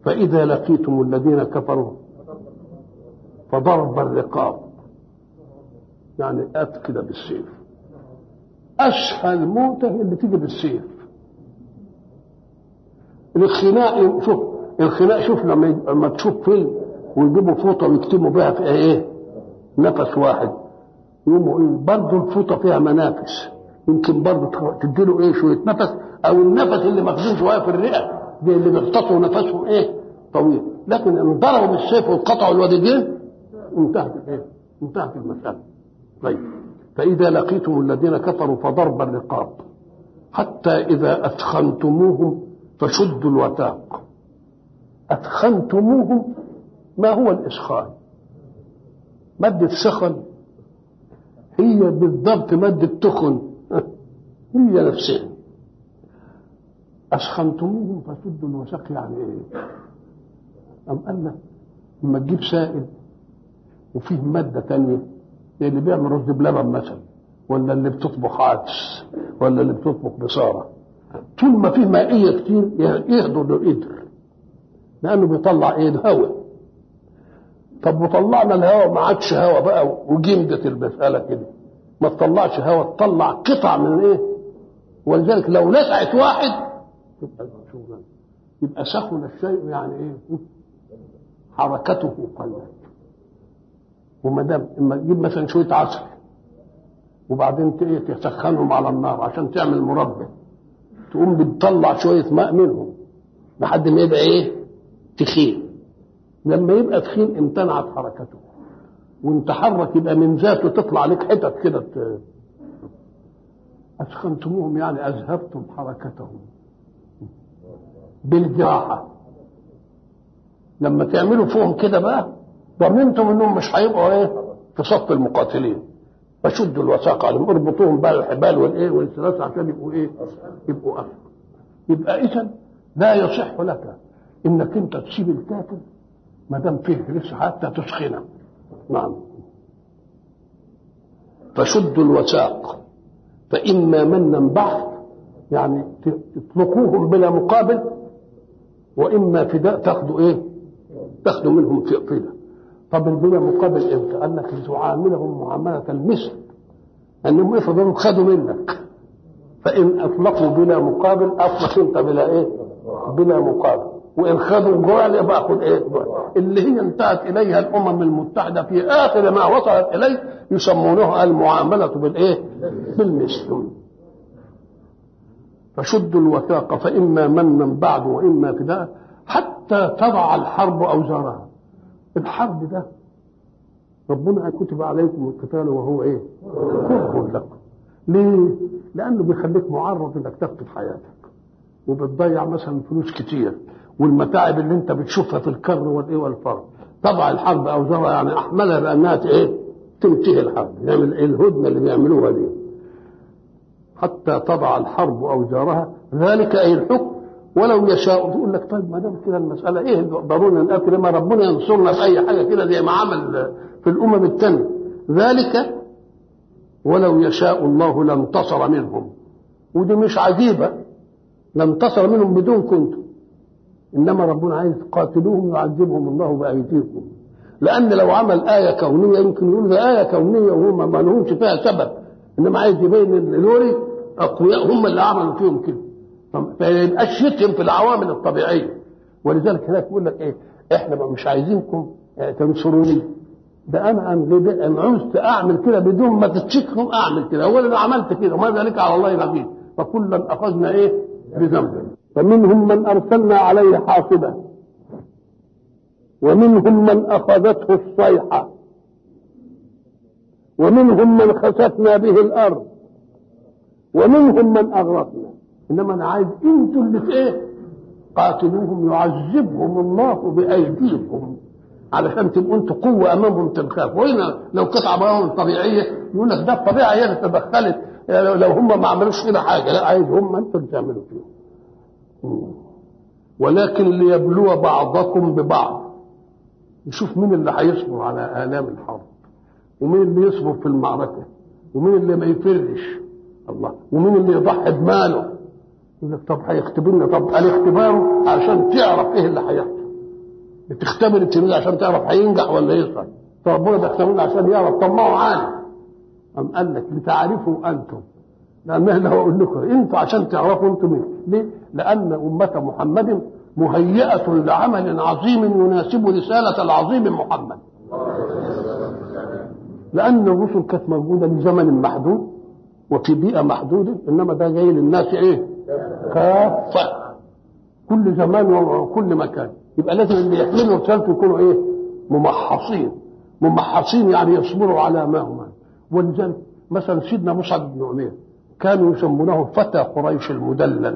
فإذا لقيتم الذين كفروا فضرب الرقاب يعني أت كده بالسيف أسهل موتة اللي تيجي بالسيف الخناق شوف الخناق شوف لما لما تشوف فيلم ويجيبوا فوطه ويكتبوا بها في ايه؟ نفس واحد يقوموا ايه؟ برضه الفوطه فيها منافس يمكن برضه تديله ايه شويه نفس او النفس اللي مخزون شويه في الرئه زي اللي بيغطسوا نفسهم ايه؟ طويل لكن ان ضربوا بالسيف وقطعوا الوديجين انتهت الايه؟ انتهت المساله طيب فاذا لقيتم الذين كفروا فضرب الرقاب حتى اذا اثخنتموهم فشدوا الوثاق أثخنتموهم ما هو الإسخان مادة سخن هي بالضبط مادة تخن هي نفسها أسخنتموهم فشدوا الوثاق يعني إيه؟ أم قال لك لما تجيب سائل وفيه مادة تانية زي اللي بيعمل رز بلبن مثلا ولا اللي بتطبخ عدس ولا اللي بتطبخ بصاره طول ما فيه مائيه كتير يهدر القدر لانه بيطلع ايه الهواء طب وطلعنا الهواء ما عادش هواء بقى وجمدت المساله كده ما تطلعش هواء تطلع قطع من ايه ولذلك لو لسعت واحد تبقى شغلانه يبقى سخن الشيء يعني ايه حركته قلت وما دام اما تجيب مثلا شويه عسل وبعدين ايه تسخنهم على النار عشان تعمل مربى تقوم بتطلع شويه ماء منهم لحد ما يبقى ايه تخين لما يبقى تخين امتنعت حركته وانت حرك يبقى من ذاته تطلع لك حتت كده أسخنتموهم يعني أذهبتم حركتهم بالجراحة لما تعملوا فيهم كده بقى ضمنتم انهم مش هيبقوا ايه في صف المقاتلين فشدوا الوثاق عليهم اربطوهم بقى الحبال والايه والسلاسل عشان يبقوا ايه يبقوا أفضل يبقى اذا لا يصح لك انك انت تسيب الكافر ما دام فيه لسه حتى تسخنه نعم فشدوا الوثاق فإما منا بعد يعني تطلقوهم بلا مقابل وإما فداء تاخدوا إيه؟ تاخدوا منهم فداء طب بلا مقابل إمتى؟ قال لك تعاملهم معاملة المثل أنهم افرضوا خدوا منك فإن أطلقوا بلا مقابل أطلق أنت بلا إيه؟ بلا مقابل وإن خدوا جوال يبقى أخذ إيه؟ جوال. اللي هي انتهت إليها الأمم المتحدة في آخر ما وصلت إليه يسمونها المعاملة بالإيه؟ بالمثل فشدوا الوثاق فإما منا بعد وإما فداء حتى تضع الحرب أوزارها الحرب ده ربنا كتب عليكم القتال وهو ايه؟ كره لكم ليه؟ لأنه بيخليك معرض إنك تفقد حياتك وبتضيع مثلا فلوس كتير والمتاعب اللي انت بتشوفها في الكر والايه والفر طبعا الحرب اوزارها يعني احملها بانها ايه؟ تنتهي الحرب يعمل يعني الهدنه اللي بيعملوها دي حتى تضع الحرب اوزارها ذلك اي الحكم ولو يشاء يقول لك طيب ما دام كده المساله ايه ضروري نقاتل ما ربنا ينصرنا في اي حاجه كده زي ما عمل في الامم الثانيه ذلك ولو يشاء الله لانتصر منهم ودي مش عجيبه لانتصر منهم بدون كنتم انما ربنا عايز قاتلوهم يعذبهم الله بايديكم لان لو عمل ايه كونيه يمكن يقول ده ايه كونيه وهم ما لهمش فيها سبب انما عايز يبين ان دول اقوياء هم اللي عملوا فيهم كده فما يبقاش يتهم في العوامل الطبيعيه ولذلك هناك يقول لك ايه احنا مش عايزينكم تنصروني ده انا ان عوزت اعمل كده بدون ما تتشكهم اعمل كده هو انا عملت كده وما ذلك على الله يغفير فكلا اخذنا ايه بذنبه فمنهم من ارسلنا عليه حاصبا ومنهم من اخذته الصيحه ومنهم من خسفنا به الارض ومنهم من اغرقنا انما انا عايز انتوا اللي في ايه قاتلوهم يعذبهم الله بايديكم علشان تبقوا انتوا قوه امامهم تنخاف وهنا لو قطعه معاهم طبيعيه يقول لك ده الطبيعه هي اللي تدخلت لو هم ما عملوش كده حاجه لا عايز هم انتوا اللي تعملوا فيهم ولكن ليبلو بعضكم ببعض يشوف مين اللي هيصبر على الام الحرب ومين اللي يصبر في المعركه ومين اللي ما يفرش الله ومين اللي يضحي بماله يقول لك طب هيختبرنا طب الاختبار عشان تعرف ايه اللي هيحصل تختبر التلميذ عشان تعرف هينجح ولا يسقط فربنا بيختبرنا عشان يعرف طب ما هو عالم أم قال لك لتعرفوا أنتم لأن أنا أقول لكم أنتم عشان تعرفوا أنتم مين ليه؟ لأن أمة محمد مهيئة لعمل عظيم يناسب رسالة العظيم محمد لأن الرسل كانت موجودة لزمن محدود وفي بيئة محدودة إنما ده جاي للناس إيه؟ كافة كل زمان وكل مكان يبقى لازم اللي يحملوا رسالته يكونوا إيه؟ ممحصين ممحصين يعني يصبروا على ما هم ولذلك مثلا سيدنا مصعب بن عمير كانوا يسمونه فتى قريش المدلل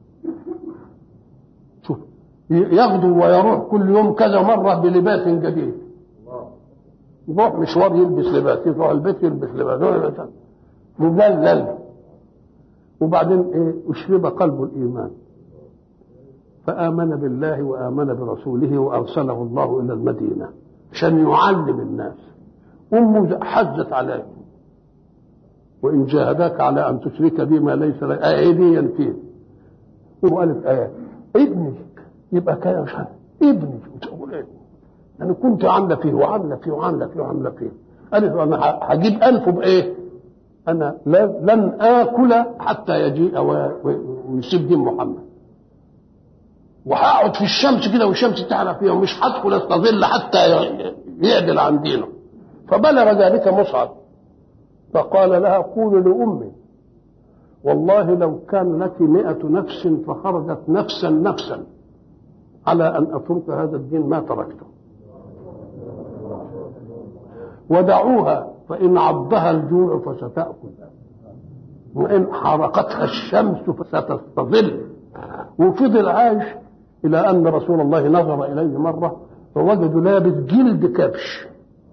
شوف يغدو ويروح كل يوم كذا مرة بلباس جديد يروح مشوار يلبس لباس يروح البيت يلبس لباس مدلل وبعدين ايه اشرب قلبه الايمان فامن بالله وامن برسوله وارسله الله الى المدينه عشان يعلم الناس امه حزت عليه وان جاهداك على ان تشرك بما ليس لك ايديا فيه وقالت ايه ابني يبقى كده مش عارف ابني وتقول ايه انا كنت عامله فيه وعامله فيه وعامله فيه وعامله فيه قالت انا هجيب انفه بايه انا لن اكل حتى يجيء ويسيب دين محمد وهقعد في الشمس كده والشمس تعرف فيها ومش هدخل استظل حتى يعدل عن دينه فبلغ ذلك مصعب فقال لها قول لأمي والله لو كان لك مئة نفس فخرجت نفسا نفسا على أن أترك هذا الدين ما تركته ودعوها فإن عضها الجوع فستأكل وإن حرقتها الشمس فستستظل وفضل عايش إلى أن رسول الله نظر إليه مرة فوجد لابس جلد كبش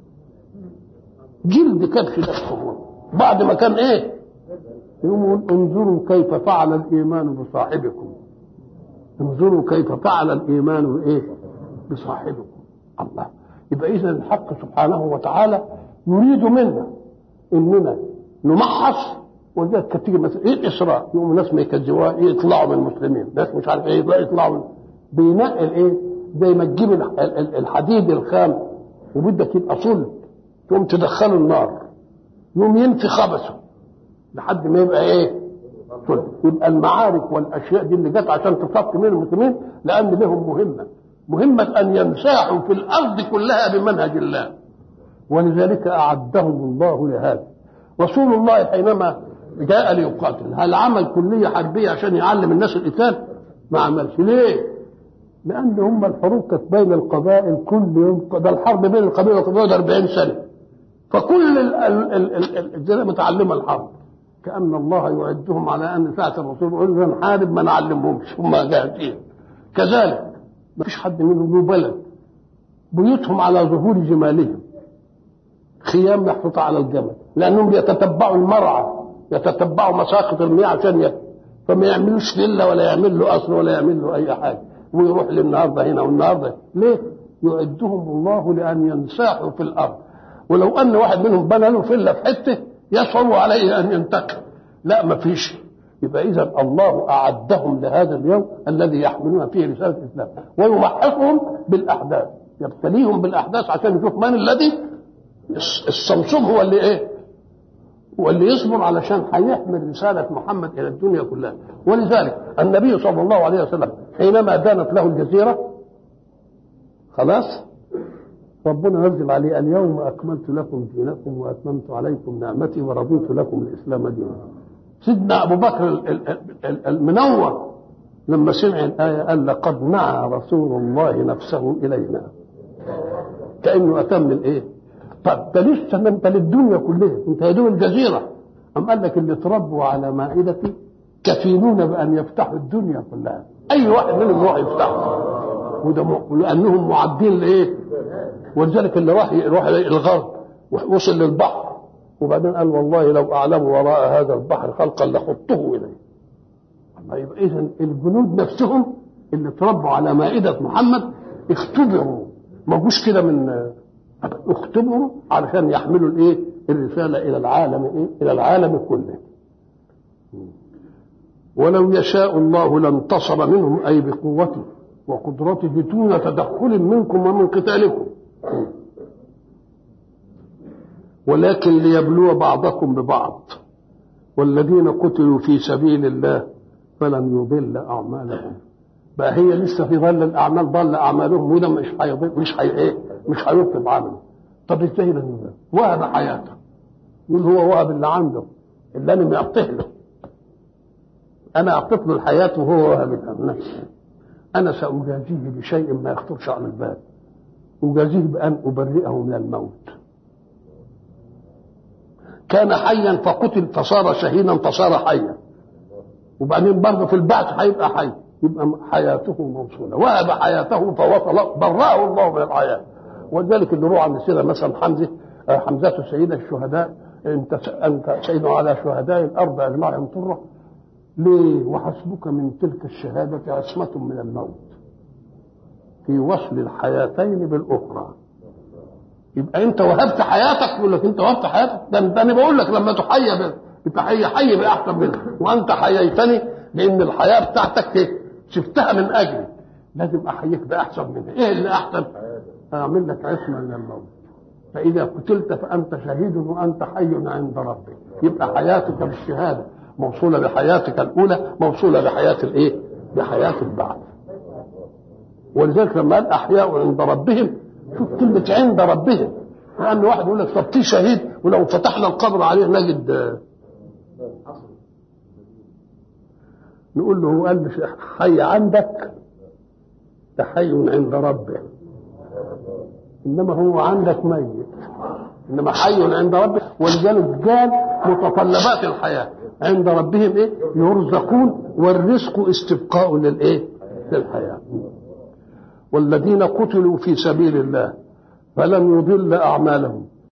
جلد كبش ده بعد ما كان إيه يقول انظروا كيف فعل الإيمان بصاحبكم انظروا كيف فعل الإيمان إيه بصاحبكم الله يبقى إذا الحق سبحانه وتعالى يريد منا إننا نمحص ولذلك كانت تيجي مثلا ايه الاسراء يقوموا ناس ما يكذبوها يطلعوا من المسلمين ناس مش عارف ايه يطلعوا بينقل ايه زي ما تجيب الحديد الخام وبدك يبقى صلب تقوم تدخله النار يقوم ينفي خبثه لحد ما يبقى ايه صلب يبقى المعارك والاشياء دي اللي جت عشان تصفي من المسلمين لان لهم مهمه مهمه ان ينساحوا في الارض كلها بمنهج الله ولذلك اعدهم الله لهذا رسول الله حينما جاء ليقاتل هل عمل كلية حربية عشان يعلم الناس القتال ما عملش ليه لأن هم الحروب كانت بين القبائل كل يوم ده الحرب بين القبائل والقبائل 40 سنة فكل الجزيرة متعلمة الحرب كأن الله يعدهم على أن ساعة الرسول يقول نحارب ما نعلمهمش هم جاهزين كذلك ما فيش حد منهم له بلد بيوتهم على ظهور جمالهم خيام محطوطة على الجبل لأنهم يتتبعوا المرعى يتتبعوا مساقط المياه عشان ي... فما يعملوش فيلا ولا يعمل له قصر ولا يعمل له أي حاجة ويروح للنهارده هنا والنهارده ليه؟ يعدهم الله لأن ينساحوا في الأرض ولو أن واحد منهم بنى له فيلا في حتة يصعب عليه أن ينتقل لا ما فيش يبقى إذا الله أعدهم لهذا اليوم الذي يحملون فيه رسالة الإسلام ويمحصهم بالأحداث يبتليهم بالأحداث عشان يشوف من الذي الصمصوم هو اللي إيه هو اللي يصبر علشان هيحمل رسالة محمد إلى الدنيا كلها ولذلك النبي صلى الله عليه وسلم حينما دانت له الجزيرة خلاص ربنا نزل عليه اليوم أكملت لكم دينكم وأتممت عليكم نعمتي ورضيت لكم الإسلام دينا سيدنا أبو بكر المنور لما سمع الآية قال لقد نعى رسول الله نفسه إلينا كأنه أتم الإيه طب ده لسه ما انت للدنيا كلها انت يا دوب الجزيره أم قال لك اللي تربوا على مائدتي كفيلون بأن يفتحوا الدنيا كلها أي واحد منهم يروح يفتحها وده م... لأنهم معدين لإيه؟ ولذلك اللي راح يروح الغرب وصل للبحر وبعدين قال والله لو أعلم وراء هذا البحر خلقا لخضته إليه يبقى إذا الجنود نفسهم اللي تربوا على مائدة محمد اختبروا ما جوش كده من اختبروا علشان يحملوا الايه الرساله الى العالم ايه الى العالم كله ولو يشاء الله لانتصر منهم اي بقوته وقدرته دون تدخل منكم ومن قتالكم ولكن ليبلو بعضكم ببعض والذين قتلوا في سبيل الله فلن يضل اعمالهم بقى هي لسه في ظل الاعمال ضل اعمالهم وده مش هيضل مش هي ايه مش هيطلب عمله طب ازاي لن يضل وهب حياته يقول هو وهب اللي عنده اللي انا معطيه له انا اعطيت له الحياه وهو وهب نفسه انا ساجازيه بشيء ما يخطرش على البال اجازيه بان ابرئه من الموت كان حيا فقتل فصار شهيدا فصار حيا وبعدين برضه في البعث هيبقى حي يبقى حياته موصوله وهب حياته فوصل برأه الله من الحياه ولذلك اللي روى عن سيدنا مثلا حمزه حمزه سيد الشهداء انت انت سيد على شهداء الارض اجمعهم طره ليه وحسبك من تلك الشهاده عصمه من الموت في وصل الحياتين بالاخرى يبقى انت وهبت حياتك يقول لك انت وهبت حياتك ده ده انا بقول لك لما تحيى بتحيي حي باحسن منها وانت حييتني لان الحياه بتاعتك شفتها من اجلي لازم احييك باحسن منها ايه اللي احسن اعمل لك عصمه من الموت فاذا قتلت فانت شهيد وانت حي عند ربك يبقى حياتك بالشهاده موصوله بحياتك الاولى موصوله بحياه الايه بحياه البعث ولذلك لما قال احياء عند ربهم شوف كلمة عند ربهم لأن واحد يقول لك طب في شهيد ولو فتحنا القبر عليه نجد نقول له هو قال حي عندك ده حي عند ربه انما هو عندك ميت انما حي عند ربه ولذلك قال متطلبات الحياه عند ربهم ايه يرزقون والرزق استبقاء للايه للحياه والذين قتلوا في سبيل الله فلن يضل اعمالهم